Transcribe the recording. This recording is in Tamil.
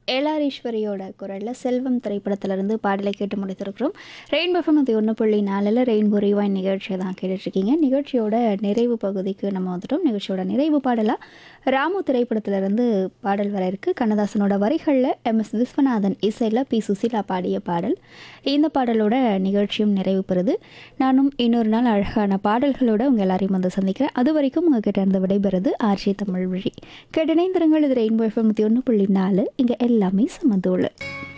ஏலாரீஸ்வரியோட குரலில் செல்வம் திரைப்படத்திலிருந்து பாடலை கேட்டு முடித்திருக்கிறோம் ரெயின்போ நூற்றி ஒன்று புள்ளி நாலில் ரெயின்போ ரிவாயின் நிகழ்ச்சியை தான் கேட்டுட்ருக்கீங்க நிகழ்ச்சியோட நிறைவு பகுதிக்கு நம்ம வந்துட்டோம் நிகழ்ச்சியோட நிறைவு பாடலாக ராமு திரைப்படத்திலிருந்து பாடல் வர இருக்கு கண்ணதாசனோட வரிகளில் எம் எஸ் விஸ்வநாதன் இசையில் பி சுசீலா பாடிய பாடல் இந்த பாடலோட நிகழ்ச்சியும் நிறைவு பெறுது நானும் இன்னொரு நாள் அழகான பாடல்களோட உங்கள் எல்லாரையும் வந்து சந்திக்கிறேன் அது வரைக்கும் உங்ககிட்ட இருந்து விடைபெறுது ஆர்ஜி தமிழ் வழி கேட்டிணைந்திருங்கள் இது ரெயின்போ எஃப்எம் நூற்றி ஒன்று புள்ளி நாலு இங்கே எல்லாமே சமந்தோಳು